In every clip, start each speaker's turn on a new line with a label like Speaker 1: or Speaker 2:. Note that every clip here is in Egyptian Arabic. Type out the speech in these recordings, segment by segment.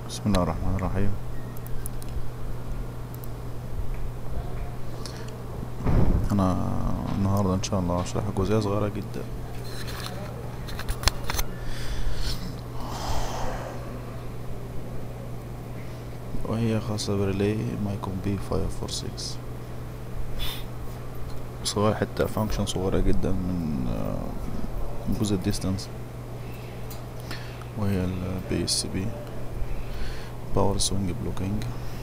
Speaker 1: بسم الله الرحمن الرحيم انا النهارده ان شاء الله هشرح جزئيه صغيره جدا وهي خاصة بريلي مايكون بي 546 صغير حتة فانكشن صغيرة جدا من آه، من جزء الديستانس وهي ال بي اس بي باور سوينج بلوكينج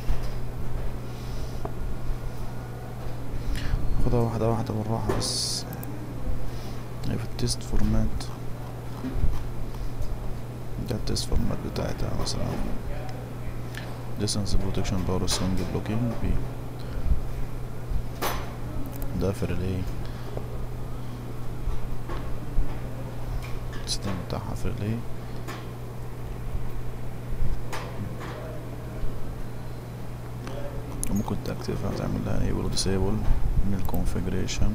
Speaker 1: خدها واحدة واحدة بالراحة بس هي في التيست فورمات ده التيست فورمات بتاعتها مثلا distance protection power swing blocking بي ده في الريلي السيستم بتاعها في الريلي وممكن تاكتفها تعمل لها enable و disable من الكونفيجريشن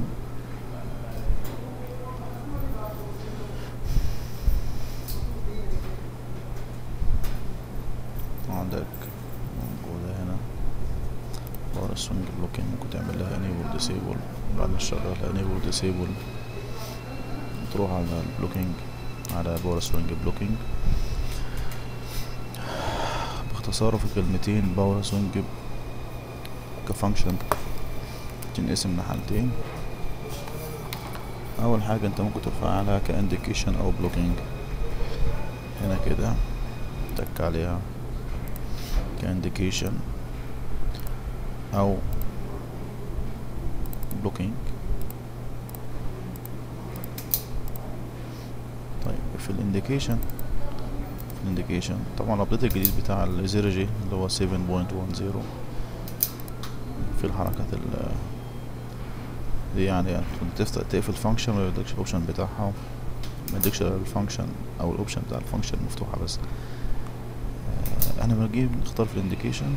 Speaker 1: عندك موجودة هنا باور سوينج بلوكينج ممكن تعمل لها enable و disable بعد ما تشغلها enable و disable تروح على البلوكينج على باور سوينج بلوكينج باختصار في كلمتين باور سوينج كفانكشن تنقسم لحالتين اول حاجة انت ممكن تفعلها كانديكيشن او بلوكينج هنا كده تك عليها كانديكيشن او بلوكينج طيب في الانديكيشن في الانديكيشن طبعا الابديت الجديد بتاع الزيرو جي اللي هو 7.10 في الحركات ال دي يعني كنت تفتح تقفل فانكشن ما يديكش الاوبشن بتاعها ما يديكش الفانكشن او الاوبشن بتاع الفانكشن مفتوحه بس آه، احنا بنجيب نختار في الانديكيشن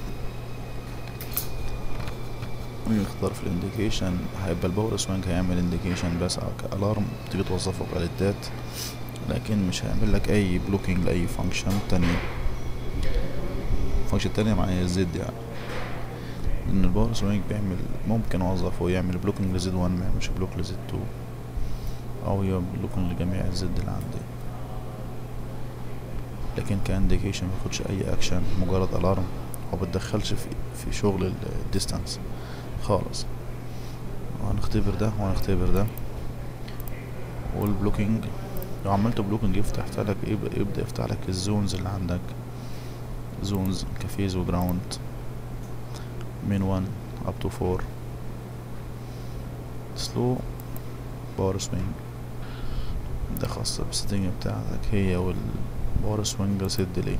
Speaker 1: نختار في الانديكيشن هيبقى الباور سوينج هيعمل انديكيشن بس او كالارم تيجي توظفه كاليدات لكن مش هيعمل لك اي بلوكينج لاي فانكشن تانية فانكشن تانية معناها الزد يعني لان الباور سوينج بيعمل ممكن اوظفه يعمل بلوكينج لزد 1 ما يعملش بلوك لزد 2 او يعمل بلوكينج لجميع الزد اللي عندي لكن كانديكيشن ما ياخدش اي اكشن مجرد الارم او بتدخلش في في شغل الديستانس خالص وهنختبر ده وهنختبر ده والبلوكينج لو عملت بلوكينج يفتح لك يبدأ, يبدأ يفتح لك الزونز اللي عندك زونز كفيز وجراوند من 1 up to 4 سلو باور سوينج ده خاصة بالسيتنج بتاعتك هي والباور سوينج ريسيت ديلي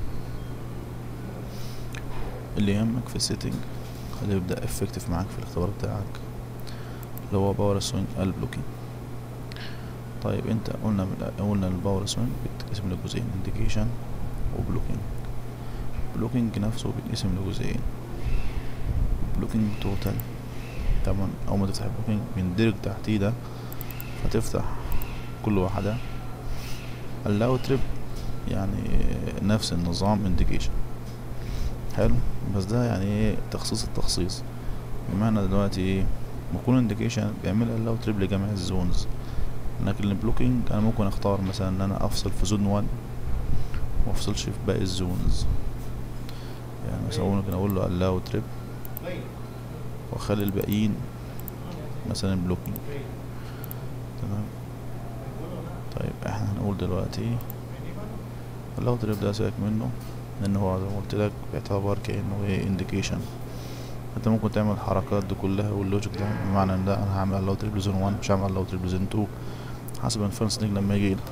Speaker 1: اللي يهمك في السيتنج اللي يبدأ افكتيف معاك في الاختبار بتاعك اللي هو باور سوينج البلوكينج طيب انت قلنا من قلنا الباور سوينج بيتقسم لجزئين انديكيشن وبلوكينج بلوكينج نفسه بيتقسم لجزئين بلوكينج توتال طبعا اول ما تفتح بلوكينج بيندرج تحتيه ده فتفتح كل واحدة allow trip يعني نفس النظام انديكيشن حلو بس ده يعني ايه تخصيص التخصيص بمعنى دلوقتي ايه بكون انديكيشن بيعمل allow trip لجميع الزونز لكن البلوكينج انا ممكن اختار مثلا ان انا افصل في زون 1 وافصلش في باقي الزونز يعني مثلا ممكن اقول له allow trip واخلي الباقيين مثلا بلوكينج تمام طيب احنا هنقول دلوقتي اللو تريب ده سيبك منه لان هو زي ما قلت لك بيعتبر كانه ايه انديكيشن انت ممكن تعمل الحركات دي كلها واللوجيك ده بمعنى ان ده انا هعمل اللو تريب لزون 1 مش هعمل اللو تريب لزون 2 حسب الفرنس نيج لما يجي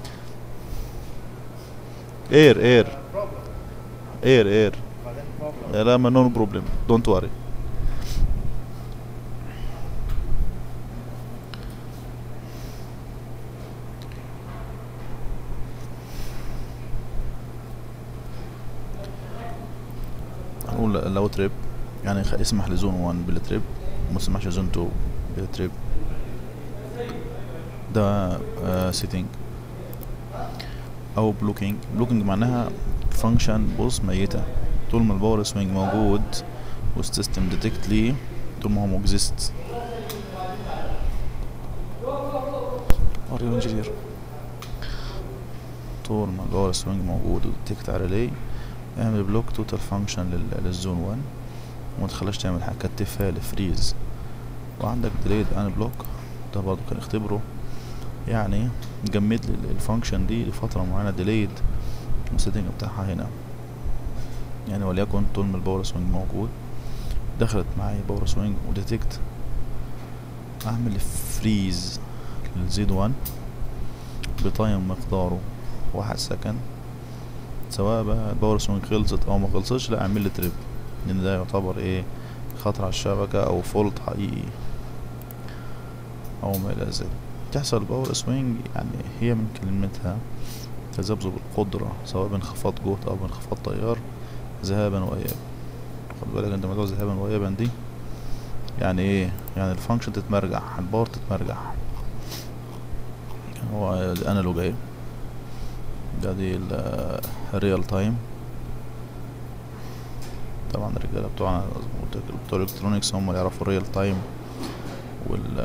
Speaker 1: اير اير اير اير لا ما نو بروبلم دونت وري هنقول لو تريب يعني خ- اسمح لزون 1 بالتريب وما تسمحش لزون 2 بالتريب ده سيتنج او بلوكينج بلوكينج معناها الفانكشن بص ميتة طول ما الباور سوينج موجود والسيستم ديتكت ليه طول ما هو مكزيست اريو انجينير طول ما الباور سوينج موجود وديتكت على ليه اعمل بلوك توتال فانكشن للزون 1 وما تخليش تعمل حاجة كتفها لفريز وعندك ديليد ان بلوك ده برضه كان اختبره يعني جمد لي الفانكشن دي لفترة معينة ديليد السيتنج بتاعها هنا يعني وليكن طول ما الباور سوينج موجود دخلت معايا باور سوينج وديتكت اعمل فريز للزيد 1 بتايم مقداره واحد سكند سواء بقى الباور سوينج خلصت او ما خلصتش لا اعمل لي تريب لان ده يعتبر ايه خطر على الشبكة او فولت حقيقي او ما الى ذلك تحصل باور سوينج يعني هي من كلمتها تذبذب القدرة سواء بانخفاض جهد او بانخفاض تيار ذهابا وايابا خد بالك انت موضوع ذهابا وايابا دي يعني ايه يعني الفانكشن تتمرجح الباور تتمرجح هو الانالوج اهي ده دي الريال تايم طبعا الرجاله بتوعنا بتوع الالكترونيكس هم اللي يعرفوا الريال تايم وال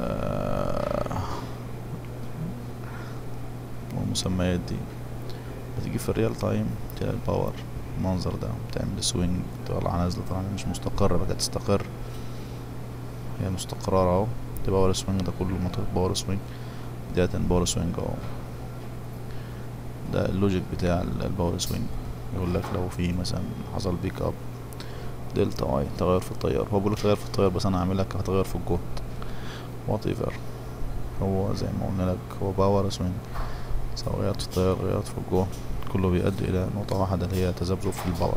Speaker 1: والمسميات دي بتيجي في الريال تايم تلاقي الباور المنظر ده بتعمل سوينج طالعة نازلة طبعا مش مستقرة بقى تستقر هي مستقرة اهو دي باور سوينج ده كله منطقة باور سوينج بداية باور سوينج اهو ده اللوجيك بتاع الباور سوينج يقول لك لو في مثلا حصل بيك اب دلتا اي تغير في التيار هو بيقول تغير في التيار بس انا هعمل لك هتغير في الجهد وات ايفر هو زي ما قلنا لك هو باور سوينج سواء غيرت في التيار غيرت في الجهد كله بيؤدي الى نقطة واحدة اللي هي تذبذب في الباور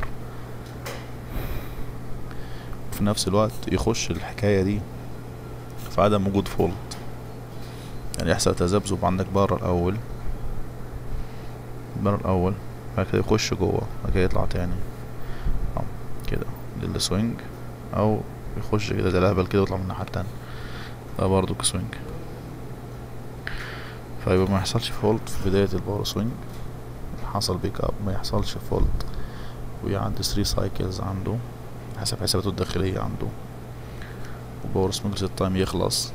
Speaker 1: في نفس الوقت يخش الحكاية دي في عدم وجود فولت يعني يحصل تذبذب عندك بره الأول بره الأول بعد كده يخش جوه بعد كده يطلع تاني أو كده للسوينج أو يخش كده زي الأهبل كده ويطلع من الناحية التانية ده برضه كسوينج فيبقى ما يحصلش فولت في بداية الباور سوينج حصل بيك اب ما يحصلش فولت ويعدي 3 سايكلز عنده حسب حساباته الداخلية عنده وباور سوينج ست تايم يخلص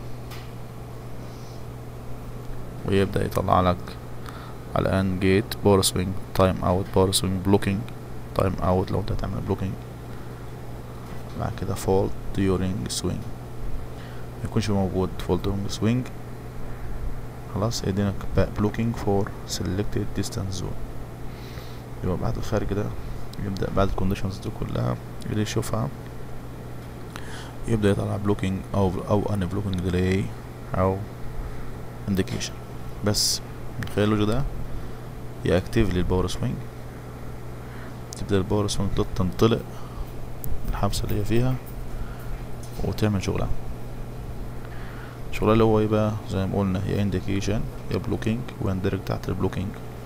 Speaker 1: ويبدأ يطلع لك على ان جيت باور سوينج تايم اوت باور سوينج بلوكينج تايم اوت لو انت هتعمل بلوكينج بعد كده فولت during swing ما يكونش موجود فولت during swing خلاص يدينك بلوكينج فور selected distance zone يبقى بعد الخارج ده يبدأ بعد الكونديشنز دي كلها اللي يشوفها يبدأ يطلع بلوكينج أو أو ان بلوكينج ديلي أو indication بس من خلال الوجه ده يأكتيف لي الباور سوينج تبدأ الباور سوينج تنطلق الحبسة اللي هي فيها وتعمل شغلها شغلها اللي هو يبقى زي ما قلنا يا indication يا بلوكينج ويندرج تحت البلوكينج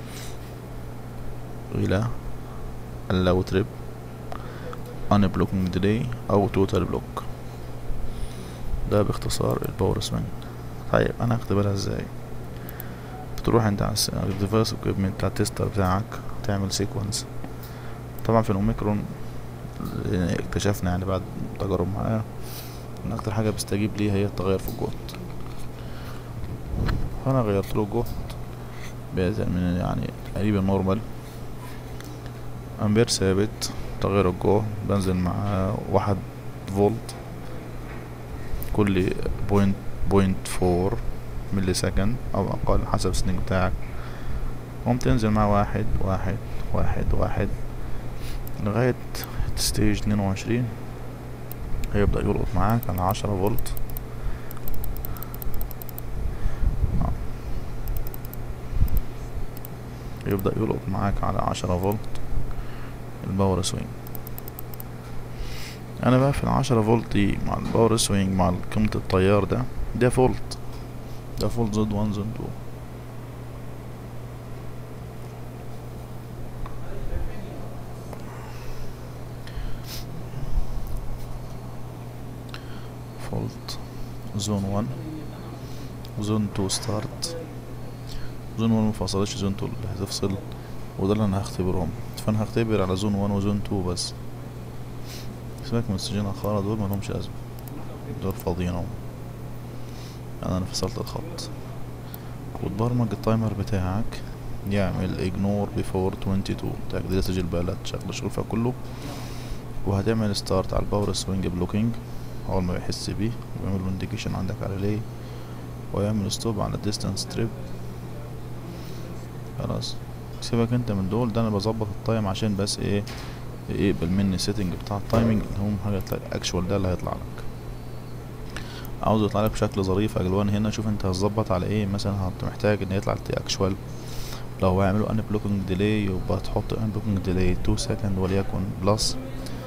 Speaker 1: إلى allow trip unblocking delay أو total block ده باختصار الباور سوينج طيب أنا هختبرها ازاي بتروح انت على الديفايس equipment بتاع التستر بتاعك تعمل سيكونس طبعا في الأوميكرون اكتشفنا يعني بعد تجارب معاه ان اكتر حاجة بيستجيب ليها هي التغير في الجهد فانا غيرت له الجهد من يعني تقريبا نورمال امبير ثابت تغير الجهد بنزل مع واحد فولت كل بوينت بوينت فور ملي سكند او اقل حسب السنيك بتاعك قوم تنزل مع واحد واحد واحد واحد لغاية ستيج اتنين وعشرين هيبدأ يلقط معاك على عشرة فولت يبدأ يلقط معاك على عشرة فولت الباور سوينج انا بقى في العشرة فولت دي مع الباور سوينج مع قيمة التيار ده ده فولت ده فولت زد وان زد تو فولت زون وان زون تو ستارت زون وان مفصلش زون تو اللي هتفصل وده اللي انا هختبرهم فانا هختبر على زون 1 وزون 2 بس سيبك من السجين الخارة دول ملهمش لازمة دول فاضيين اهو يعني انا فصلت الخط وتبرمج التايمر بتاعك يعمل اجنور بيفور 22 تقدر تسجل بيانات تشغل الشغل فيها كله وهتعمل ستارت على الباور سوينج بلوكينج اول ما يحس بيه ويعمل له انديكيشن عندك على ليه ويعمل ستوب على الديستانس تريب خلاص سيبك انت من دول ده انا بظبط التايم عشان بس ايه يقبل مني السيتنج بتاع التايمنج اللي هم حاجه اكشوال ده اللي هيطلع لك عاوز يطلع لك بشكل ظريف الوان هنا شوف انت هتظبط على ايه مثلا انت محتاج ان يطلع تي اكشوال لو هيعملوا ان بلوكينج ديلي يبقى تحط ان بلوكينج ديلي 2 سكند وليكن بلس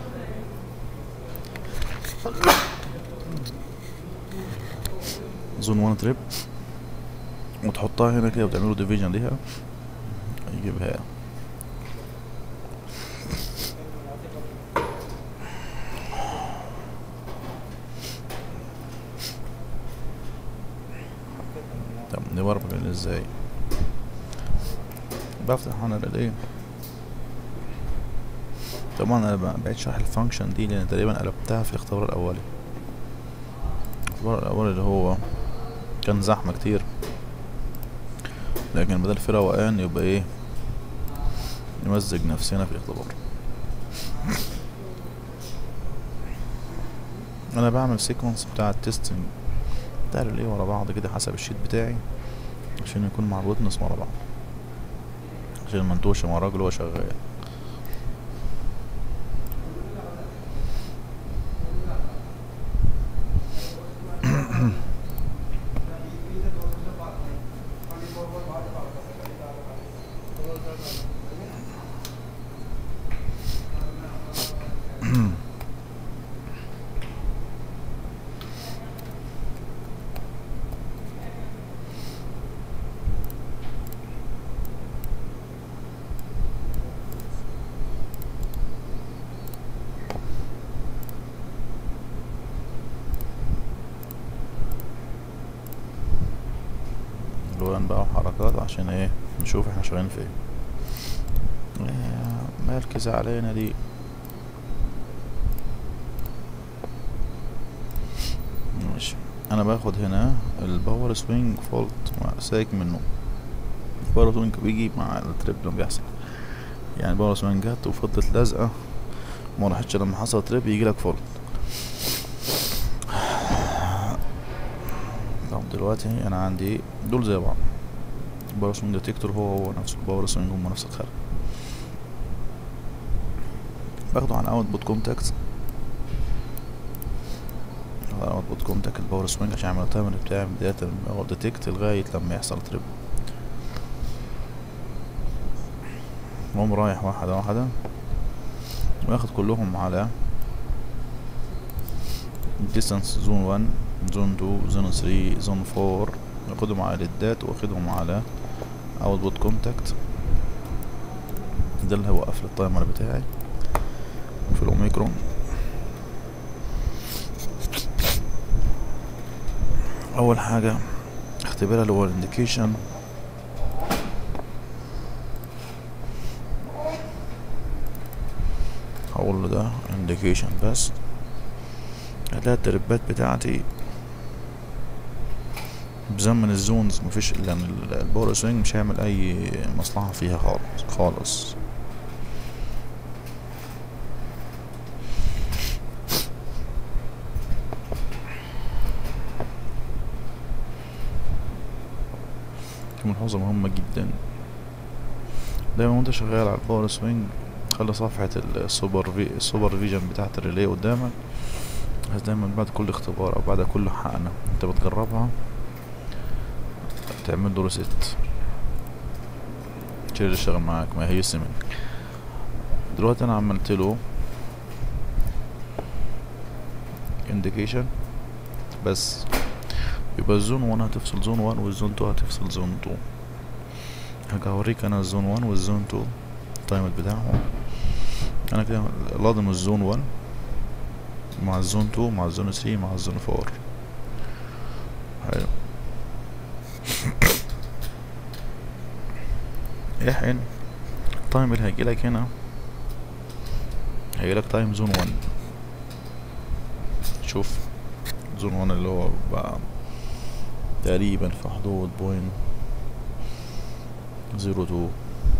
Speaker 1: زون 1 تريب وتحطها هنا كده وتعملوا ديفيجن ليها يجيبها طب نبرمج ازاي بفتح انا الايه طبعا انا بقيت شرح الفانكشن دي لان تقريبا قلبتها في الاختبار الاولي الاختبار الاولي اللي هو كان زحمة كتير لكن بدل في روقان يبقى ايه نمزج نفسنا في الاختبار انا بعمل سيكونس بتاع التستنج بتاع الايه ورا بعض كده حسب الشيت بتاعي عشان يكون مع الويتنس ورا بعض عشان منتوش مع الراجل وهو شغال الوان بقى وحركات عشان ايه نشوف احنا شغالين فين إيه، مركز علينا دي ماشي انا باخد هنا الباور سوينج فولت سايك منه الباور سوينج بيجي مع التريب لما بيحصل يعني الباور سوينج جت وفضلت لازقه ما راحتش لما حصل تريب يجي لك فولت طب دلوقتي انا عندي دول زي بعض الباور سوينج ديتكتور هو هو نفسه الباور سوينج هم نفس الخارج باخده على اوتبوت كونتاكت على اوتبوت كونتاكت الباور سوينج عشان اعمل التايمر بتاعي من بداية ما هو ديتكت لغاية لما يحصل تريب واقوم رايح واحدة واحدة واخد كلهم على distance زون 1 زون 2 زون 3 زون 4 واخدهم على الليدات واخدهم على اوتبوت كونتاكت ده اللي هيوقف لي التايمر بتاعي في الاوميكرون اول حاجة اختبرها اللي هو الانديكيشن هقول له ده انديكيشن بس هتلاقي التربات بتاعتي بزمن الزونز مفيش لان الباور سوينج مش هيعمل اي مصلحة فيها خالص خالص دي ملحوظة مهمة جدا دايما وانت شغال على الباور سوينج خلي صفحة السوبر في السوبر فيجن بتاعت الريلي قدامك بحيث دايما بعد كل اختبار او بعد كل حقنة انت بتجربها تعمل له ريست تشيل الشغل معاك ما هي منك دلوقتي انا عملت له indication بس يبقى الزون 1 هتفصل زون 1 والزون 2 هتفصل زون 2 هاجي اوريك انا الزون 1 والزون 2 التايمر بتاعهم انا كده لازم الزون 1 مع الزون 2 مع الزون 3 مع الزون 4 حلو يحقن التايم اللي هيجيلك هنا هيجيلك تايم زون 1 شوف زون 1 اللي هو بقى تقريبا في حدود بوينت زيرو تو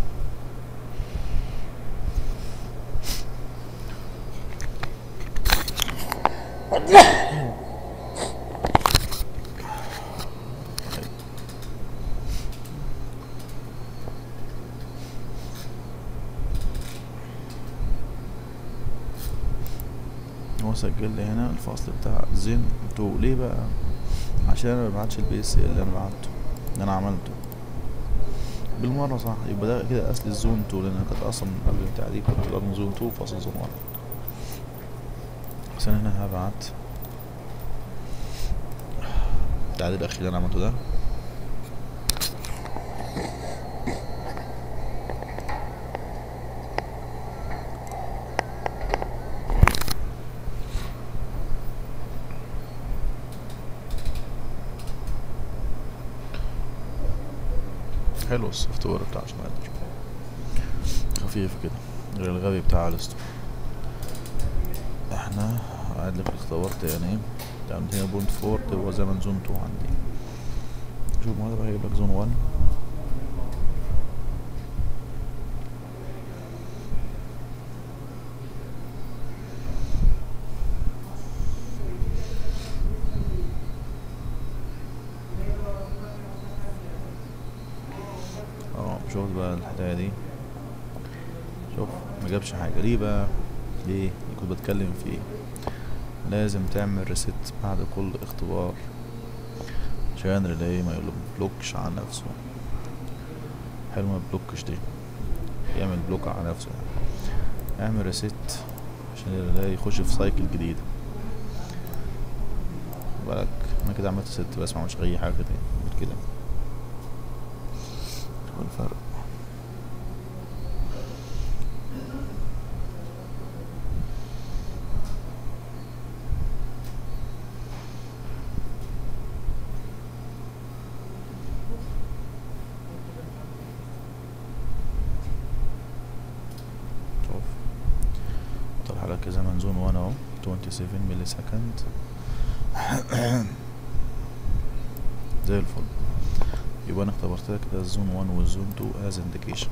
Speaker 1: هو سجل لي هنا الفصل بتاع زين تو ليه بقى عشان انا مبعتش البي اس اللي انا بعته اللي انا عملته بالمرة صح يبقى ده كده اصل الزون تو لان انا كنت اصلا قبل التعديل كنت لازم زون تو فاصل زون واحد بس انا هنا هبعت التعديل الاخير اللي انا عملته ده حلو السوفت وير بتاع شنايدر خفيف كده غير الغبي بتاع الستو احنا قاعد لك الاختبار تاني بتاع 200.4 تبقى زمن زون 2 عندي شوف ما هيجيب لك زون 1 اه شوف بقى الحكايه دي شوف ما جابش حاجه ليه بقى ليه اللي كنت بتكلم فيه لازم تعمل ريست بعد كل اختبار عشان الريلاي ما يبلوكش على نفسه حلو ما يبلوكش دي يعمل بلوك على نفسه يعني اعمل ريست عشان الريلاي يخش في سايكل جديدة بالك انا كده عملت ست بس ما عملتش اي حاجة تاني غير كده هو الفرق شوف طلع لك زمن زون 1 اهو 27 ملي سكند زي الفل يبقى انا اختبرت لك ده الزون 1 والزون 2 از انديكيشن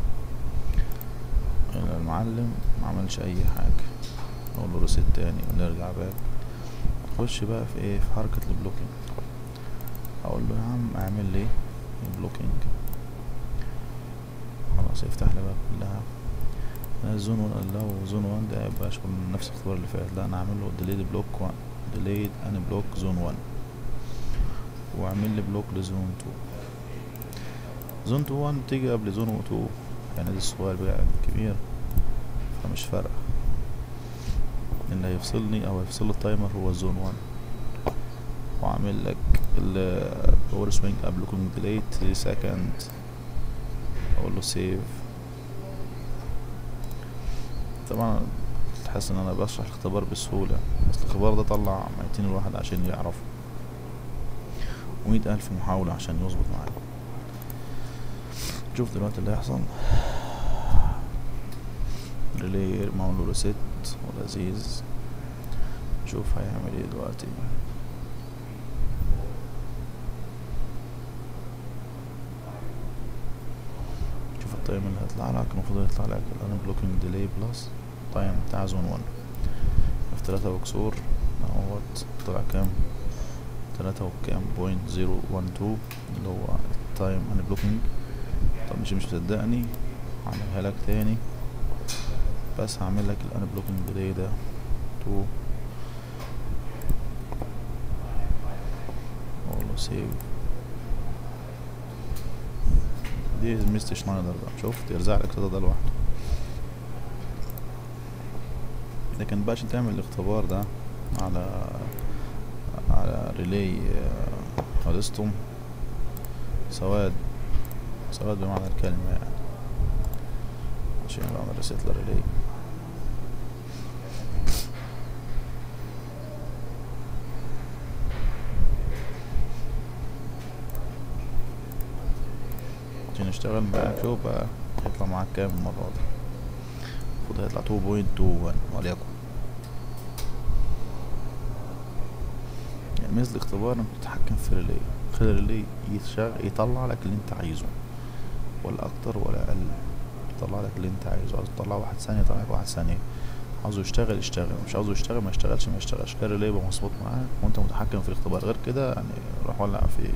Speaker 1: المعلم ما عملش اي حاجه نقول له ريست تاني ونرجع باك نخش بقى في ايه في حركه البلوكينج اقول له يا عم اعمل لي بلوكينج خلاص يفتح لي بقى كلها انا زون 1 لو زون 1 ده يبقى شغل نفس الاختبار اللي فات لا انا اعمل له ديليد بلوك 1 ديليد ان بلوك زون 1 واعمل لي بلوك لزون 2 زون 2 1 بتيجي قبل زون 2 يعني ده الصغير بقى كبير فمش فارقة اللي هيفصلني او هيفصل التايمر هو الزون 1 واعمل لك الباور سوينج قبل كون ديليت 3 سكند اقول له سيف طبعا تحس ان انا بشرح الاختبار بسهولة بس الاختبار ده طلع ميتين الواحد عشان يعرفه ومية ألف محاولة عشان يظبط معايا شوف دلوقتي اللي هيحصل ريلي معمول له ريست ولذيذ شوف هيعمل ايه دلوقتي شوف التايم اللي هيطلع لك المفروض يطلع لك الان بلوكينج ديلي بلس تايم بتاع زون 1 في تلاتة وكسور اهوت طلع كام تلاتة وكام بوينت زيرو وان تو اللي هو التايم ان بلوكينج طب مش مش مصدقني هعملها لك تاني بس هعمل لك الان بلوكينج ديلي ده تو اقول له سيف دي ميست شنايدر بقى شوف يرزع لك كده ده لوحده لكن بقى عشان تعمل الاختبار ده على على ريلي هولستوم سواد سواد بمعنى الكلمة يعني عشان بعمل ريسيت للريلي عشان نشتغل معاك شوف بقى هيطلع معاك كام المرة دي هيطلع 2.21 وليكن يعني ميزة الاختبار انك تتحكم في الريلي خلي الريلي يشغل يطلع لك اللي انت عايزه ولا اكتر ولا اقل يطلع لك اللي انت عايزه عاوز تطلع واحد ثانية يطلع لك واحد ثانية عاوزه يشتغل يشتغل مش عاوزه يشتغل ما يشتغلش ما يشتغلش كان الريلي يبقى مظبوط معاك وانت متحكم في الاختبار غير كده يعني روح ولع في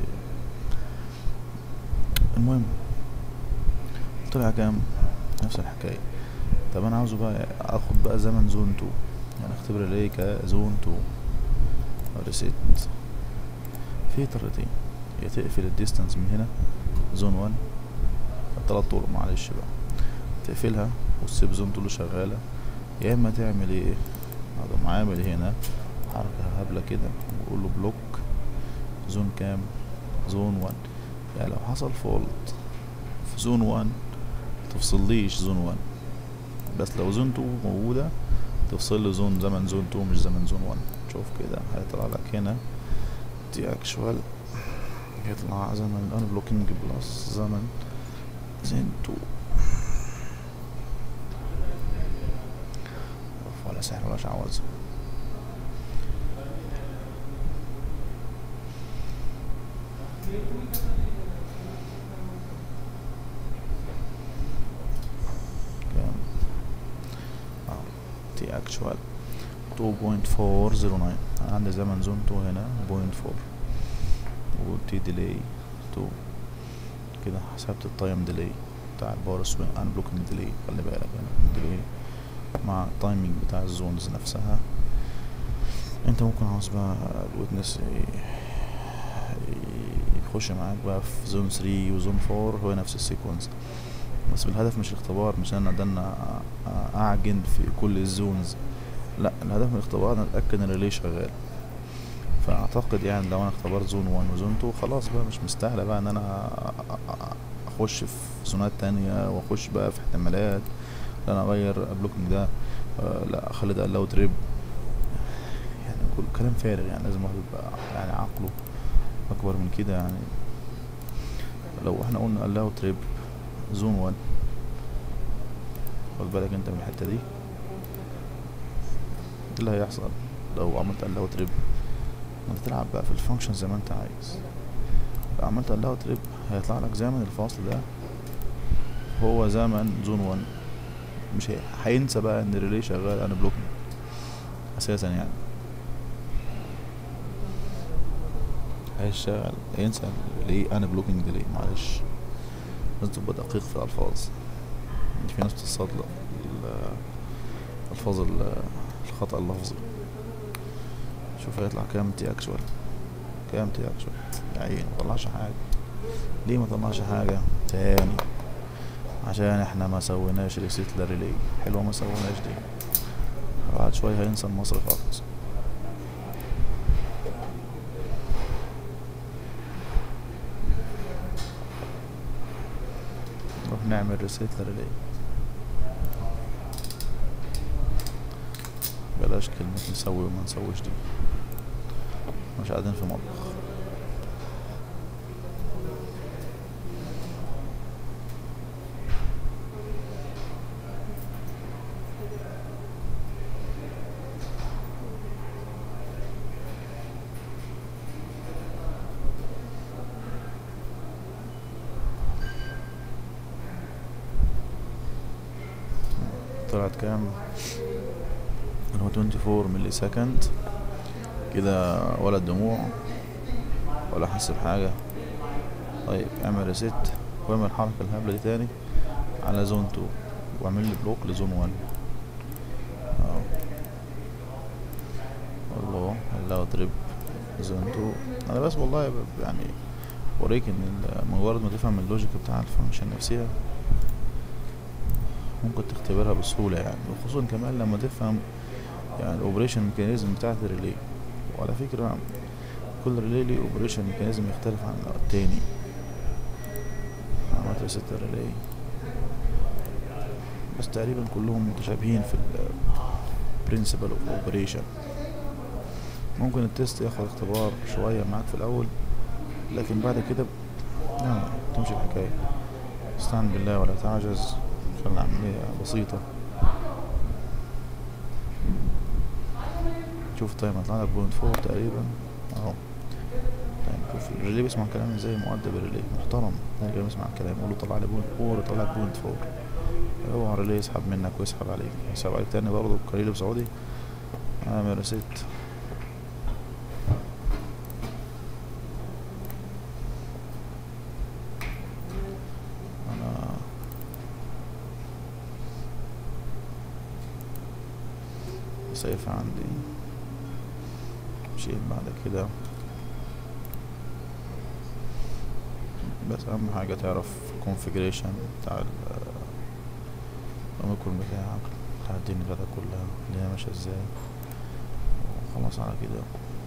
Speaker 1: المهم طلع كام نفس الحكاية طب انا عاوزه بقى اخد بقى زمن زون تو يعني اختبر الريلي كزون تو ريسيت في طريقتين يا تقفل الديستانس من هنا زون 1 التلات طرق معلش بقى تقفلها وتسيب زون طول شغالة يا اما تعمل ايه هقوم عامل هنا حركة هبلة كده واقول له بلوك زون كام زون 1 يعني لو حصل فولت في زون 1 تفصليش زون 1 بس لو زون 2 موجودة تفصل لي زون زمن زون 2 مش زمن زون 1 شوف كده هيطلع لك هنا دي اكشوال يطلع زمن ان بلوكينج بلس زمن زين 2 ولا سحر ولا شعوذة كام اه تي اكشوال 2.409 عندي زمن زون 2 هنا 0.4 وتي ديلي 2 كده حسبت التايم ديلي بتاع الباور سوين ان بلوكينج ديلي خلي بالك هنا ديلي مع التايمينج بتاع الزونز نفسها انت ممكن عاوز بقى الويتنس يخش معاك بقى في زون 3 وزون 4 هو نفس السيكونس بس بالهدف مش الاختبار مش انا ده انا اعجن في كل الزونز لا الهدف من الاختبار انا اتاكد ان الريلي شغال فاعتقد يعني لو انا اختبرت زون 1 وزون 2 خلاص بقى مش مستاهله بقى ان انا اخش في زونات تانية واخش بقى في احتمالات لا انا اغير البلوكينج ده آه لا اخلي ده الاو تريب يعني كل كلام فارغ يعني لازم الواحد يبقى يعني عقله اكبر من كده يعني لو احنا قلنا الاو تريب زون 1 خد بالك انت من الحته دي اللي هيحصل لو عملت الاو تريب انت تلعب بقى في الفانكشن زي ما انت عايز لو عملت الاو تريب هيطلع لك زمن الفاصل ده هو زمن زون 1 مش هي هينسى بقى ان الريلي شغال انا بلوكينج اساسا يعني هيشتغل هينسى ليه انا بلوكينج ديلي معلش لازم تبقى دقيق في الالفاظ في ناس بتصطاد الفاظ الخطأ اللفظي شوف هيطلع كام تي اكشوال كام تي اكشوال يا عيني مطلعش حاجة ليه ما طلعش حاجة تاني عشان احنا ما سويناش ريسيت للريلي حلوة ما سويناش دي بعد شوية هينسى المصرف خالص نروح نعمل ريسيت للريلي بلاش كلمة نسوي وما نسويش دي مش قاعدين في مطبخ طلعت كام اللي هو 24 ملي سكند كده ولا الدموع ولا حس بحاجة طيب اعمل ريست واعمل الحركة الهبلة دي تاني على زون 2 واعمل لي بلوك لزون 1 اهو الله الله تريب زون 2 انا بس والله يعني اوريك ان مجرد ما تفهم اللوجيك بتاع الفانكشن نفسها ممكن تختبرها بسهولة يعني وخصوصا كمان لما تفهم يعني الاوبريشن ميكانيزم بتاعت الريلي وعلى فكرة كل ريلي ليه اوبريشن ميكانيزم يختلف عن التاني عملت ريست الريلي بس تقريبا كلهم متشابهين في البرنسبل اوف اوبريشن ممكن التست ياخد اختبار شوية معاك في الاول لكن بعد كده يعني تمشي الحكاية استعن بالله ولا تعجز خلي العملية بسيطة شوف التايم هيطلع لك بوينت فور تقريبا اهو طيب شوف الريلي بيسمع كلام ازاي مؤدب الريلي محترم تلاقي كده بيسمع الكلام يقول له طلع لي بوينت فور يطلع لك بوينت فور اوعى الريلي يسحب منك ويسحب عليك يسحب عليك تاني برضه قليل بسعودي اعمل ريسيت انا سيف عندي شيء بعد كده بس اهم حاجة تعرف configuration بتاع ال الاميكرون بتاعك بتاع الدنيا بتاعتك كلها اللي هي ماشية ازاي وخلاص على كده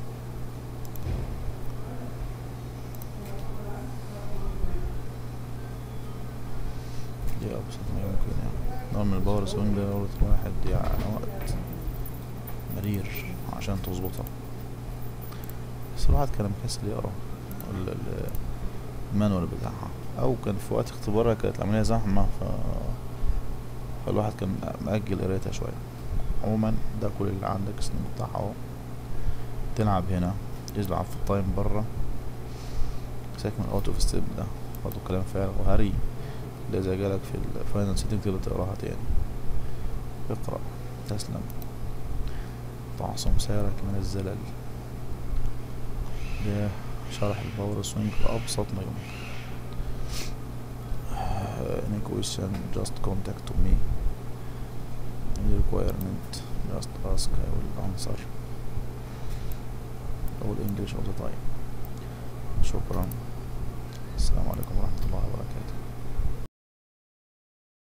Speaker 1: دي ابسط ما يمكن يعني نعمل الباور سوينج ده دورة واحد يعني وقت مرير عشان تظبطها بس الواحد كان مكسل يقرا ال- ال- المانوال بتاعها او كان في وقت اختبارها كانت العملية زحمة ف فالواحد كان مأجل قرايتها شوية عموما ده كل اللي عندك السن بتاعها اهو تلعب هنا يلعب في التايم برا سيبك من اوت اوف ستيب ده برضه كلام فارغ وهري ده اذا جالك في الفاينل سيتنج تقدر تقراها تاني اقرأ تسلم تعصم سيرك من الزلل ده شرح الباور سوينج بأبسط ما يمكن any question just contact to me any requirement just ask I will answer all English all the time شكرا السلام عليكم ورحمة الله وبركاته